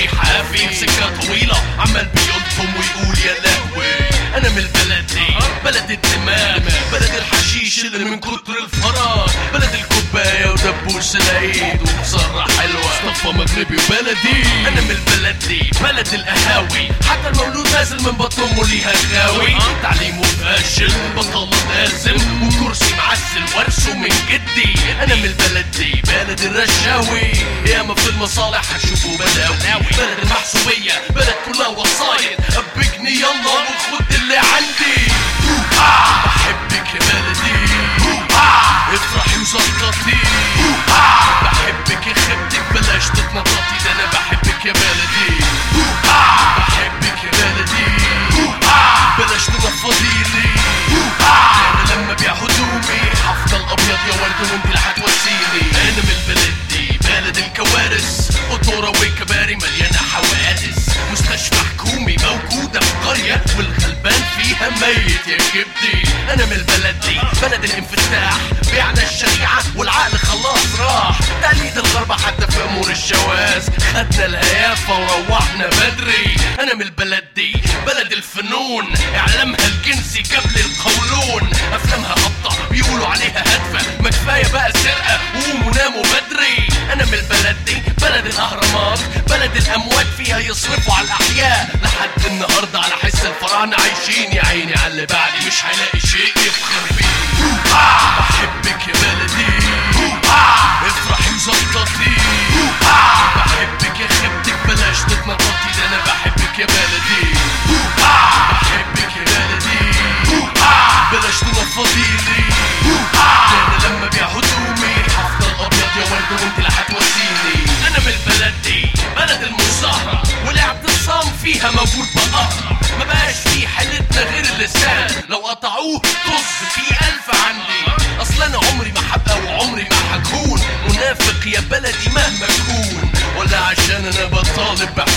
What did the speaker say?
ماشي حافي سكة طويلة عمال بيلطم ويقول يا لهوي انا من البلد دي بلد الدماغ بلد الحشيش اللي من كتر الفراغ بلد الكوباية ودبوس العيد وبصرة حلوة مصطفى مغربي وبلدي انا من البلد دي بلد القهاوي حتى المولود نازل من بطن امه ليها غاوي تعليمه فاشل بطلة لازم وكرسي معسل ورثه من جدي انا من البلد دي بلد الرشاوي ياما في المصالح هتشوفوا بلاوي بلد المحسوبية بلد كلها وصايد ابجني يلا وخد اللي عندي بحبك يا بلدي افرحي وزقطي بحبك يا خبتك بلاش تتنططي ده انا بحبك يا بلدي بحبك يا بلدي بلاش تنفضي لي انا لما بيع هدومي هفضل ابيض يا ورد وانت اللي هتوسيني انا من البلد دي بلد الكوارث قطورة وكباري مليانة حوادث مستشفى حكومي موجودة في قرية والغلبان فيها ميت يا كبدي انا من البلد دي بلد الانفتاح بعنا الشريعة والعقل خلاص راح تقليد الغربة حتى في امور الشواذ خدنا الهيافة وروحنا بدري انا من البلد دي بلد الفنون اعلامها الجنسي قبل القولون افلامها هابطة بيقولوا عليها هادفة ما كفاية بقى سرقة وقوموا ناموا بدري انا من البلد دي بلد الاهرامات بلد الاموات فيها يصرفوا على الاحياء لحد النهارده على حس الفراعنه عايشين يا عيني على اللي بعدي مش هيلاقي شيء يفخر بيه بحبك يا بلدي افرحي وزقطي بحبك يا خبتك بلاش تتنططي ده انا بحبك يا بلدي بحبك يا بلدي بلاش تنفضي لي ده انا لما بيع هدومي هفضل ابيض يا ورد وانت اللي هتوسيني انا من البلد دي بلد المظاهرة والاعتصام فيها موجود بقهرة ما بقاش في حيلتنا غير اللسان لو قطعوه طز في الف عندي اصل انا عمري ما هبقى وعمري ما هكون منافق يا بلدي مهما اكون ولا عشان انا بطالب